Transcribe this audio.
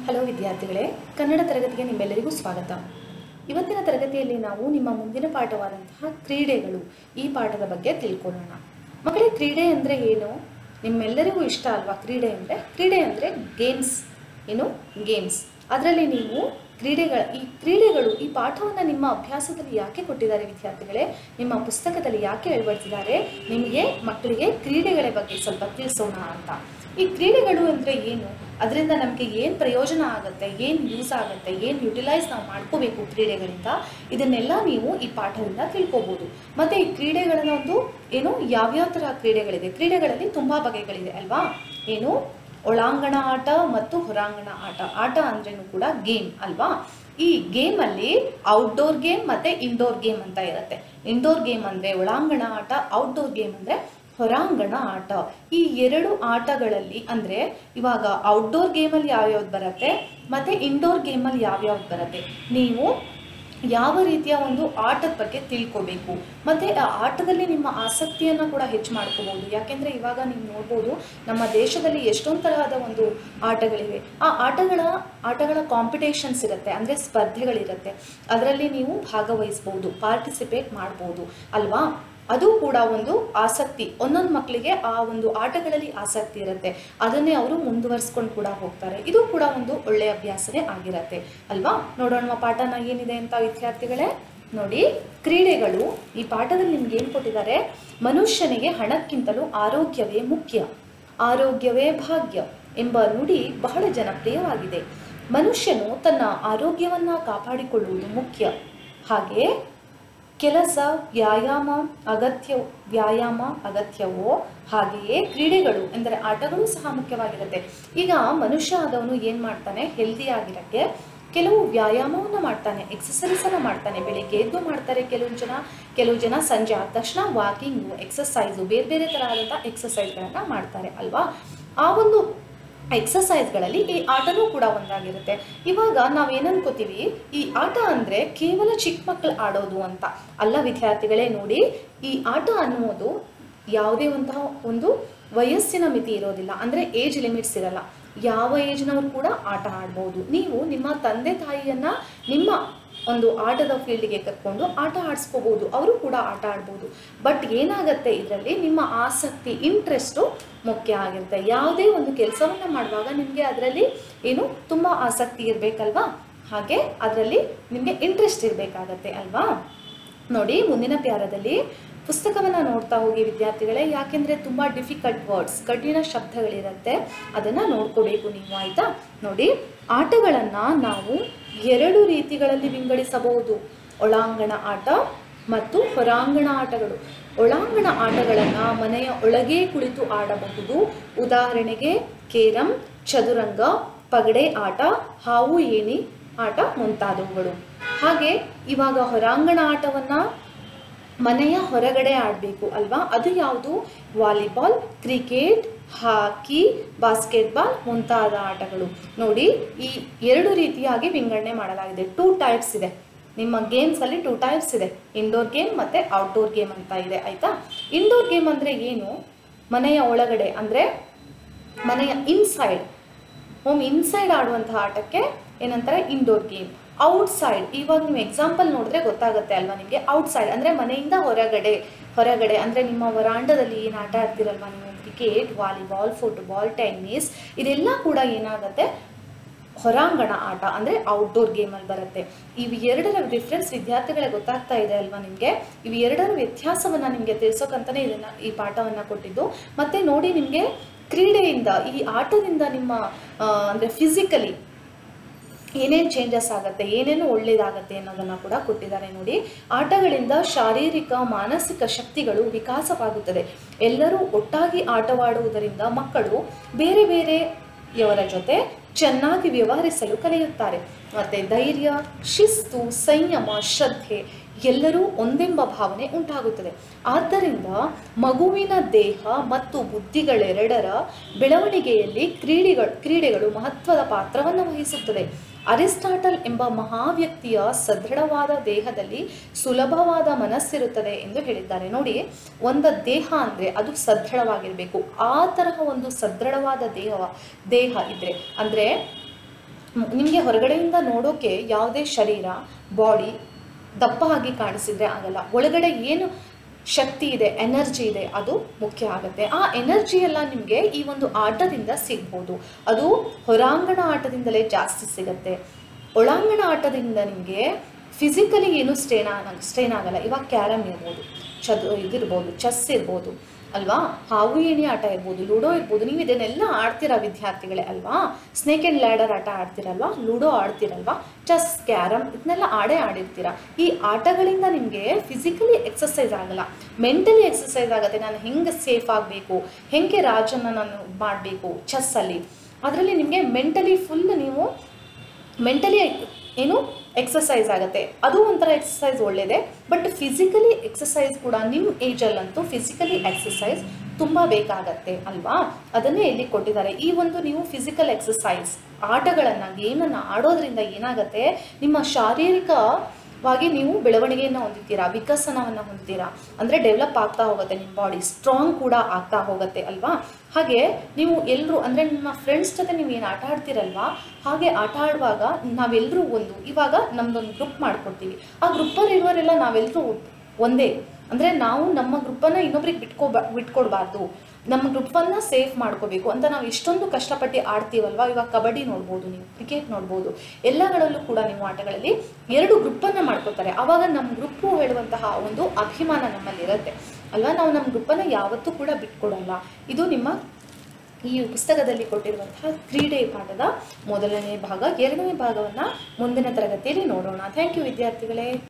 hello ವಿದ್ಯಾರ್ಥಿಗಳೇ ಕನ್ನಡ ತರಗತಿಗೆ ನಿಮ್ಮೆಲ್ಲರಿಗೂ ಸ್ವಾಗತ ಇವತ್ತಿನ ತರಗತಿಯಲ್ಲಿ ನಾವು ನಿಮ್ಮ ಮುಂದಿನ ಪಾಠವಾದಂತಹ ಕ್ರೀಡೆಗಳು ಈ ಪಾಠದ ಬಗ್ಗೆ ತಿಳ್ಕೊಳ್ಳೋಣ ಮಕ್ಕಳೇ ಕ್ರೀಡೆ ಅಂದರೆ ಏನು ನಿಮ್ಮೆಲ್ಲರಿಗೂ ಇಷ್ಟ ಅಲ್ವಾ ಕ್ರೀಡೆ ಅಂದರೆ ಕ್ರೀಡೆ ಅಂದರೆ ಗೇಮ್ಸ್ ಏನು ಗೇಮ್ಸ್ ಅದರಲ್ಲಿ ನೀವು ಕ್ರೀಡೆಗಳ ಈ ಕ್ರೀಡೆಗಳು ಈ ಪಾಠವನ್ನು ನಿಮ್ಮ ಅಭ್ಯಾಸದಲ್ಲಿ ಯಾಕೆ ಕೊಟ್ಟಿದ್ದಾರೆ ವಿದ್ಯಾರ್ಥಿಗಳೇ ನಿಮ್ಮ ಪುಸ್ತಕದಲ್ಲಿ ಯಾಕೆ ಅಳವಡಿಸಿದ್ದಾರೆ ನಿಮಗೆ ಮಕ್ಕಳಿಗೆ ಕ್ರೀಡೆಗಳ ಬಗ್ಗೆ ಸ್ವಲ್ಪ ತಿಳಿಸೋಣ ಅಂತ ಈ ಕ್ರೀಡೆಗಳು ಅಂದರೆ ಏನು ಅದರಿಂದ ನಮಗೆ ಏನು ಪ್ರಯೋಜನ ಆಗುತ್ತೆ ಏನು ಯೂಸ್ ಆಗುತ್ತೆ ಏನು ಯುಟಿಲೈಸ್ ನಾವು ಮಾಡ್ಕೋಬೇಕು ಕ್ರೀಡೆಗಳಿಂದ ಇದನ್ನೆಲ್ಲ ನೀವು ಈ ಪಾಠದಿಂದ ತಿಳ್ಕೊಬೋದು ಮತ್ತು ಈ ಕ್ರೀಡೆಗಳನ್ನ ಒಂದು ಏನು ಯಾವ್ಯಾವ ಥರ ಕ್ರೀಡೆಗಳಿದೆ ಕ್ರೀಡೆಗಳಲ್ಲಿ ತುಂಬ ಬಗೆಗಳಿದೆ ಅಲ್ವಾ ಏನು ಒಳಾಂಗಣ ಆಟ ಮತ್ತು ಹೊರಾಂಗಣ ಆಟ ಆಟ ಅಂದ್ರೇನು ಕೂಡ ಗೇಮ್ ಅಲ್ವಾ ಈ ಗೇಮಲ್ಲಿ ಔಟ್ಡೋರ್ ಗೇಮ್ ಮತ್ತು ಇಂಡೋರ್ ಗೇಮ್ ಅಂತ ಇರುತ್ತೆ ಇಂಡೋರ್ ಗೇಮ್ ಅಂದರೆ ಒಳಾಂಗಣ ಆಟ ಔಟ್ಡೋರ್ ಗೇಮ್ ಅಂದರೆ ಹೊರಾಂಗಣ ಆಟ ಈ ಎರಡು ಆಟಗಳಲ್ಲಿ ಅಂದರೆ ಇವಾಗ ಔಟ್ಡೋರ್ ಗೇಮಲ್ಲಿ ಯಾವ್ಯಾವ್ದು ಬರುತ್ತೆ ಮತ್ತು ಇಂಡೋರ್ ಗೇಮಲ್ಲಿ ಯಾವ್ಯಾವ್ದು ಬರುತ್ತೆ ನೀವು ಯಾವ ರೀತಿಯ ಒಂದು ಆಟದ ಬಗ್ಗೆ ತಿಳ್ಕೊಬೇಕು ಮತ್ತು ಆ ಆಟದಲ್ಲಿ ನಿಮ್ಮ ಆಸಕ್ತಿಯನ್ನು ಕೂಡ ಹೆಚ್ಚು ಮಾಡ್ಕೋಬೋದು ಯಾಕೆಂದರೆ ಇವಾಗ ನೀವು ನೋಡ್ಬೋದು ನಮ್ಮ ದೇಶದಲ್ಲಿ ಎಷ್ಟೊಂದು ತರಹದ ಒಂದು ಆಟಗಳಿವೆ ಆ ಆಟಗಳ ಆಟಗಳ ಕಾಂಪಿಟೇಷನ್ಸ್ ಇರುತ್ತೆ ಅಂದರೆ ಸ್ಪರ್ಧೆಗಳಿರುತ್ತೆ ಅದರಲ್ಲಿ ನೀವು ಭಾಗವಹಿಸ್ಬೋದು ಪಾರ್ಟಿಸಿಪೇಟ್ ಮಾಡ್ಬೋದು ಅಲ್ವಾ ಅದು ಕೂಡ ಒಂದು ಆಸಕ್ತಿ ಒಂದೊಂದು ಮಕ್ಕಳಿಗೆ ಆ ಒಂದು ಆಟಗಳಲ್ಲಿ ಆಸಕ್ತಿ ಇರುತ್ತೆ ಅದನ್ನೇ ಅವರು ಮುಂದುವರಿಸ್ಕೊಂಡು ಕೂಡ ಹೋಗ್ತಾರೆ ಇದು ಕೂಡ ಒಂದು ಒಳ್ಳೆಯ ಅಭ್ಯಾಸನೇ ಆಗಿರತ್ತೆ ಅಲ್ವಾ ನೋಡೋಣ ಪಾಠನ ಏನಿದೆ ಅಂತ ವಿದ್ಯಾರ್ಥಿಗಳೇ ನೋಡಿ ಕ್ರೀಡೆಗಳು ಈ ಪಾಠದಲ್ಲಿ ನಿಮ್ಗೆ ಏನು ಕೊಟ್ಟಿದ್ದಾರೆ ಮನುಷ್ಯನಿಗೆ ಹಣಕ್ಕಿಂತಲೂ ಆರೋಗ್ಯವೇ ಮುಖ್ಯ ಆರೋಗ್ಯವೇ ಭಾಗ್ಯ ಎಂಬ ನುಡಿ ಬಹಳ ಜನಪ್ರಿಯವಾಗಿದೆ ಮನುಷ್ಯನು ತನ್ನ ಆರೋಗ್ಯವನ್ನು ಕಾಪಾಡಿಕೊಳ್ಳುವುದು ಮುಖ್ಯ ಹಾಗೆ ಕೆಲಸ ವ್ಯಾಯಾಮ ಅಗತ್ಯ ವ್ಯಾಯಾಮ ಅಗತ್ಯವೋ ಹಾಗೆಯೇ ಕ್ರೀಡೆಗಳು ಎಂದರೆ ಆಟಗಳು ಸಹ ಮುಖ್ಯವಾಗಿರುತ್ತೆ ಈಗ ಮನುಷ್ಯ ಆದವನು ಏನು ಮಾಡ್ತಾನೆ ಹೆಲ್ದಿ ಆಗಿರೋಕ್ಕೆ ಕೆಲವು ವ್ಯಾಯಾಮವನ್ನು ಮಾಡ್ತಾನೆ ಎಕ್ಸಸೈಸನ್ನು ಮಾಡ್ತಾನೆ ಬೆಳಿಗ್ಗೆ ಎದ್ದು ಮಾಡ್ತಾರೆ ಕೆಲವು ಜನ ಕೆಲವು ಜನ ಸಂಜೆ ಆದ ತಕ್ಷಣ ವಾಕಿಂಗು ಎಕ್ಸಸೈಸು ಬೇರೆ ಬೇರೆ ಥರವಾದಂಥ ಎಕ್ಸಸೈಸ್ಗಳನ್ನು ಮಾಡ್ತಾರೆ ಅಲ್ವಾ ಆ ಒಂದು ಎಕ್ಸಸೈಸ್ಗಳಲ್ಲಿ ಈ ಆಟನೂ ಕೂಡ ಒಂದಾಗಿರುತ್ತೆ ಇವಾಗ ನಾವೇನು ಅನ್ಕೋತೀವಿ ಈ ಆಟ ಅಂದರೆ ಕೇವಲ ಚಿಕ್ಕ ಮಕ್ಕಳು ಆಡೋದು ಅಂತ ಅಲ್ಲ ವಿದ್ಯಾರ್ಥಿಗಳೇ ನೋಡಿ ಈ ಆಟ ಅನ್ನುವುದು ಯಾವುದೇ ಒಂತಹ ಒಂದು ವಯಸ್ಸಿನ ಮಿತಿ ಇರೋದಿಲ್ಲ ಅಂದರೆ ಏಜ್ ಲಿಮಿಟ್ಸ್ ಇರಲ್ಲ ಯಾವ ಏಜ್ನವ್ರು ಕೂಡ ಆಟ ಆಡ್ಬೋದು ನೀವು ನಿಮ್ಮ ತಂದೆ ತಾಯಿಯನ್ನು ನಿಮ್ಮ ಒಂದು ಆಟದ ಫೀಲ್ಡ್ಗೆ ಕರ್ಕೊಂಡು ಆಟ ಆಡಿಸ್ಕೋಬೋದು ಅವರು ಕೂಡ ಆಟ ಆಡ್ಬೋದು ಬಟ್ ಏನಾಗುತ್ತೆ ಇದರಲ್ಲಿ ನಿಮ್ಮ ಆಸಕ್ತಿ ಇಂಟ್ರೆಸ್ಟು ಮುಖ್ಯ ಆಗಿರುತ್ತೆ ಯಾವುದೇ ಒಂದು ಕೆಲಸವನ್ನು ಮಾಡುವಾಗ ನಿಮಗೆ ಅದರಲ್ಲಿ ಏನು ತುಂಬ ಆಸಕ್ತಿ ಇರಬೇಕಲ್ವಾ ಹಾಗೆ ಅದರಲ್ಲಿ ನಿಮಗೆ ಇಂಟ್ರೆಸ್ಟ್ ಇರಬೇಕಾಗತ್ತೆ ಅಲ್ವಾ ನೋಡಿ ಮುಂದಿನ ಪ್ಯಾರದಲ್ಲಿ ಪುಸ್ತಕವನ್ನು ನೋಡ್ತಾ ಹೋಗಿ ವಿದ್ಯಾರ್ಥಿಗಳೇ ಯಾಕೆಂದರೆ ತುಂಬ ಡಿಫಿಕಲ್ಟ್ ವರ್ಡ್ಸ್ ಕಠಿಣ ಶಬ್ದಗಳಿರುತ್ತೆ ಅದನ್ನು ನೋಡ್ಕೋಬೇಕು ನೀವು ಆಯಿತಾ ನೋಡಿ ಆಟಗಳನ್ನು ನಾವು ಎರಡು ರೀತಿಗಳಲ್ಲಿ ವಿಂಗಡಿಸಬಹುದು ಒಳಾಂಗಣ ಆಟ ಮತ್ತು ಹೊರಾಂಗಣ ಆಟಗಳು ಒಳಾಂಗಣ ಆಟಗಳನ್ನು ಮನೆಯ ಒಳಗೆ ಕುಳಿತು ಆಡಬಹುದು ಉದಾಹರಣೆಗೆ ಕೇರಂ ಚದುರಂಗ ಪಗಡೆ ಆಟ ಹಾವು ಏಣಿ ಆಟ ಮುಂತಾದವುಗಳು ಹಾಗೆ ಇವಾಗ ಹೊರಾಂಗಣ ಆಟವನ್ನು ಮನೆಯ ಹೊರಗಡೆ ಆಡಬೇಕು ಅಲ್ವಾ ಅದು ಯಾವುದು ವಾಲಿಬಾಲ್ ಕ್ರಿಕೆಟ್ ಹಾಕಿ ಬಾಸ್ಕೆಟ್ಬಾಲ್ ಮುಂತಾದ ಆಟಗಳು ನೋಡಿ ಈ ಎರಡು ರೀತಿಯಾಗಿ ವಿಂಗಡಣೆ ಮಾಡಲಾಗಿದೆ ಟೂ ಟೈಪ್ಸ್ ಇದೆ ನಿಮ್ಮ ಗೇಮ್ಸಲ್ಲಿ ಟೂ ಟೈಪ್ಸ್ ಇದೆ ಇಂಡೋರ್ ಗೇಮ್ ಮತ್ತು ಔಟ್ಡೋರ್ ಗೇಮ್ ಅಂತ ಇದೆ ಆಯಿತಾ ಇಂಡೋರ್ ಗೇಮ್ ಅಂದರೆ ಏನು ಮನೆಯ ಒಳಗಡೆ ಅಂದರೆ ಮನೆಯ ಇನ್ಸೈಡ್ ಹೋಮ್ ಇನ್ಸೈಡ್ ಆಡುವಂತಹ ಆಟಕ್ಕೆ ಏನಂತಾರೆ ಇಂಡೋರ್ ಗೇಮ್ ಔಟ್ಸೈಡ್ ಇವಾಗ ನೀವು ಎಕ್ಸಾಂಪಲ್ ನೋಡಿದ್ರೆ ಗೊತ್ತಾಗುತ್ತೆ ಅಲ್ವಾ ನಿಮಗೆ ಔಟ್ಸೈಡ್ ಅಂದರೆ ಮನೆಯಿಂದ ಹೊರಗಡೆ ಹೊರಗಡೆ ಅಂದರೆ ನಿಮ್ಮ ವರಾಂಡದಲ್ಲಿ ಏನು ಆಟ ಆಡ್ತಿರಲ್ವಾ ನೀವು ಕ್ರಿಕೆಟ್ ವಾಲಿಬಾಲ್ ಫುಟ್ಬಾಲ್ ಟೆನ್ನಿಸ್ ಇದೆಲ್ಲ ಕೂಡ ಏನಾಗುತ್ತೆ ಹೊರಾಂಗಣ ಆಟ ಅಂದರೆ ಔಟ್ಡೋರ್ ಗೇಮಲ್ಲಿ ಬರುತ್ತೆ ಇವು ಎರಡರ ಡಿಫ್ರೆನ್ಸ್ ವಿದ್ಯಾರ್ಥಿಗಳಿಗೆ ಗೊತ್ತಾಗ್ತಾ ಇದೆ ಅಲ್ವಾ ನಿಮಗೆ ಇವು ಎರಡರ ವ್ಯತ್ಯಾಸವನ್ನು ನಿಮಗೆ ತಿಳಿಸೋಕ್ಕಂತಲೇ ಇದನ್ನು ಈ ಪಾಠವನ್ನು ಕೊಟ್ಟಿದ್ದು ಮತ್ತು ನೋಡಿ ನಿಮಗೆ ಕ್ರೀಡೆಯಿಂದ ಈ ಆಟದಿಂದ ನಿಮ್ಮ ಅಂದರೆ ಫಿಸಿಕಲಿ ಏನೇನು ಚೇಂಜಸ್ ಆಗುತ್ತೆ ಏನೇನು ಒಳ್ಳೇದಾಗತ್ತೆ ಅನ್ನೋದನ್ನು ಕೂಡ ಕೊಟ್ಟಿದ್ದಾರೆ ನೋಡಿ ಆಟಗಳಿಂದ ಶಾರೀರಿಕ ಮಾನಸಿಕ ಶಕ್ತಿಗಳು ವಿಕಾಸವಾಗುತ್ತದೆ ಎಲ್ಲರೂ ಒಟ್ಟಾಗಿ ಆಟವಾಡುವುದರಿಂದ ಮಕ್ಕಳು ಬೇರೆ ಬೇರೆಯವರ ಜೊತೆ ಚೆನ್ನಾಗಿ ವ್ಯವಹರಿಸಲು ಕಲಿಯುತ್ತಾರೆ ಮತ್ತು ಧೈರ್ಯ ಶಿಸ್ತು ಸಂಯಮ ಶ್ರದ್ಧೆ ಎಲ್ಲರೂ ಒಂದೆಂಬ ಭಾವನೆ ಉಂಟಾಗುತ್ತದೆ ಆದ್ದರಿಂದ ಮಗುವಿನ ದೇಹ ಮತ್ತು ಬುದ್ಧಿಗಳೆರಡರ ಬೆಳವಣಿಗೆಯಲ್ಲಿ ಕ್ರೀಡೆಗಳು ಕ್ರೀಡೆಗಳು ಮಹತ್ವದ ಪಾತ್ರವನ್ನು ವಹಿಸುತ್ತದೆ ಅರಿಸ್ಟಾಟಲ್ ಎಂಬ ಮಹಾವ್ಯಕ್ತಿಯ ಸದೃಢವಾದ ದೇಹದಲ್ಲಿ ಸುಲಭವಾದ ಮನಸ್ಸಿರುತ್ತದೆ ಎಂದು ಹೇಳಿದ್ದಾರೆ ನೋಡಿ ಒಂದು ದೇಹ ಅಂದರೆ ಅದು ಸದೃಢವಾಗಿರಬೇಕು ಆ ತರಹ ಒಂದು ಸದೃಢವಾದ ದೇಹ ದೇಹ ಇದ್ರೆ ಅಂದರೆ ನಿಮಗೆ ಹೊರಗಡೆಯಿಂದ ನೋಡೋಕೆ ಯಾವುದೇ ಶರೀರ ಬಾಡಿ ದಪ್ಪ ಆಗಿ ಕಾಣಿಸಿದ್ರೆ ಆಗಲ್ಲ ಒಳಗಡೆ ಏನು ಶಕ್ತಿ ಇದೆ ಎನರ್ಜಿ ಇದೆ ಅದು ಮುಖ್ಯ ಆಗುತ್ತೆ ಆ ಎನರ್ಜಿ ಎಲ್ಲ ನಿಮಗೆ ಈ ಒಂದು ಆಟದಿಂದ ಸಿಗ್ಬೋದು ಅದು ಹೊರಾಂಗಣ ಆಟದಿಂದಲೇ ಜಾಸ್ತಿ ಸಿಗುತ್ತೆ ಒಳಾಂಗಣ ಆಟದಿಂದ ನಿಮಗೆ ಫಿಸಿಕಲಿ ಏನು ಸ್ಟ್ರೇನ್ ಸ್ಟ್ರೇನ್ ಆಗಲ್ಲ ಇವಾಗ ಕ್ಯಾರಮ್ ಇರ್ಬೋದು ಚದು ಇದಿರ್ಬೋದು ಚೆಸ್ ಇರ್ಬೋದು ಅಲ್ವಾ ಹಾವು ಏಣಿ ಆಟ ಇರ್ಬೋದು ಲೂಡೋ ಇರ್ಬೋದು ನೀವು ಇದನ್ನೆಲ್ಲ ಆಡ್ತೀರಾ ವಿದ್ಯಾರ್ಥಿಗಳೇ ಅಲ್ವಾ ಸ್ನೇಕ್ ಆ್ಯಂಡ್ ಲ್ಯಾಡರ್ ಆಟ ಆಡ್ತೀರಲ್ವಾ ಲೂಡೋ ಆಡ್ತೀರಲ್ವಾ ಚೆಸ್ ಕ್ಯಾರಮ್ ಇದನ್ನೆಲ್ಲ ಆಡೇ ಆಡಿರ್ತೀರಾ ಈ ಆಟಗಳಿಂದ ನಿಮಗೆ ಫಿಸಿಕಲಿ ಎಕ್ಸಸೈಸ್ ಆಗಲ್ಲ ಮೆಂಟಲಿ ಎಕ್ಸಸೈಸ್ ಆಗುತ್ತೆ ನಾನು ಹೆಂಗೆ ಸೇಫ್ ಆಗಬೇಕು ಹೆಂಗೆ ರಾಜನ ನಾನು ಮಾಡಬೇಕು ಚೆಸ್ಸಲ್ಲಿ ಅದರಲ್ಲಿ ನಿಮಗೆ ಮೆಂಟಲಿ ಫುಲ್ ನೀವು ಮೆಂಟಲಿ ಏನು ಎಕ್ಸಸೈಸ್ ಆಗುತ್ತೆ ಅದು ಒಂಥರ ಎಕ್ಸಸೈಸ್ ಒಳ್ಳೆಯದೇ ಬಟ್ ಫಿಸಿಕಲಿ ಎಕ್ಸಸೈಸ್ ಕೂಡ ನಿಮ್ಮ ಏಜಲ್ಲಂತೂ ಫಿಸಿಕಲಿ ಎಕ್ಸಸೈಸ್ ತುಂಬ ಬೇಕಾಗತ್ತೆ ಅಲ್ವಾ ಅದನ್ನೇ ಇಲ್ಲಿ ಕೊಟ್ಟಿದ್ದಾರೆ ಈ ಒಂದು ನೀವು ಫಿಸಿಕಲ್ ಎಕ್ಸಸೈಸ್ ಆಟಗಳನ್ನು ಗೇಮನ್ನು ಆಡೋದ್ರಿಂದ ಏನಾಗುತ್ತೆ ನಿಮ್ಮ ಶಾರೀರಿಕವಾಗಿ ನೀವು ಬೆಳವಣಿಗೆಯನ್ನು ಹೊಂದಿದ್ದೀರಾ ವಿಕಸನವನ್ನು ಹೊಂದಿದ್ದೀರಾ ಅಂದರೆ ಡೆವಲಪ್ ಆಗ್ತಾ ಹೋಗುತ್ತೆ ನಿಮ್ಮ ಬಾಡಿ ಸ್ಟ್ರಾಂಗ್ ಕೂಡ ಆಗ್ತಾ ಹೋಗುತ್ತೆ ಅಲ್ವಾ ಹಾಗೆ ನೀವು ಎಲ್ಲರೂ ಅಂದರೆ ನಿಮ್ಮ ಫ್ರೆಂಡ್ಸ್ ಜೊತೆ ನೀವು ಏನು ಆಟ ಆಡ್ತೀರಲ್ವಾ ಹಾಗೆ ಆಟ ಆಡುವಾಗ ನಾವೆಲ್ಲರೂ ಒಂದು ಇವಾಗ ನಮ್ದೊಂದು ಗ್ರೂಪ್ ಮಾಡ್ಕೊಡ್ತೀವಿ ಆ ಗ್ರೂಪಲ್ಲಿ ಇರೋರೆಲ್ಲ ನಾವೆಲ್ಲರೂ ಒಂದೇ ಅಂದರೆ ನಾವು ನಮ್ಮ ಗ್ರೂಪನ್ನು ಇನ್ನೊಬ್ರಿಗೆ ಬಿಟ್ಕೋಬಾ ಬಿಟ್ಕೊಡ್ಬಾರ್ದು ನಮ್ಮ ಗ್ರೂಪನ್ನು ಸೇಫ್ ಮಾಡ್ಕೋಬೇಕು ಅಂತ ನಾವು ಎಷ್ಟೊಂದು ಕಷ್ಟಪಟ್ಟು ಆಡ್ತೀವಲ್ವಾ ಇವಾಗ ಕಬಡ್ಡಿ ನೋಡ್ಬೋದು ನೀವು ಕ್ರಿಕೆಟ್ ನೋಡ್ಬೋದು ಎಲ್ಲಗಳಲ್ಲೂ ಕೂಡ ನೀವು ಆಟಗಳಲ್ಲಿ ಎರಡು ಗ್ರೂಪನ್ನು ಮಾಡ್ಕೋತಾರೆ ಆವಾಗ ನಮ್ಮ ಗ್ರೂಪು ಹೇಳುವಂತಹ ಒಂದು ಅಭಿಮಾನ ನಮ್ಮಲ್ಲಿ ಇರುತ್ತೆ ಅಲ್ವಾ ನಾವು ನಮ್ಮ ಗ್ರೂಪನ್ನು ಯಾವತ್ತೂ ಕೂಡ ಬಿಟ್ಕೊಡಲ್ಲ ಇದು ನಿಮ್ಮ ಈ ಪುಸ್ತಕದಲ್ಲಿ ಕೊಟ್ಟಿರುವಂತಹ ಕ್ರೀಡೆ ಪಾಠದ ಮೊದಲನೇ ಭಾಗ ಎರಡನೇ ಭಾಗವನ್ನು ಮುಂದಿನ ತರಗತಿಯಲ್ಲಿ ನೋಡೋಣ ಥ್ಯಾಂಕ್ ಯು ವಿದ್ಯಾರ್ಥಿಗಳೇ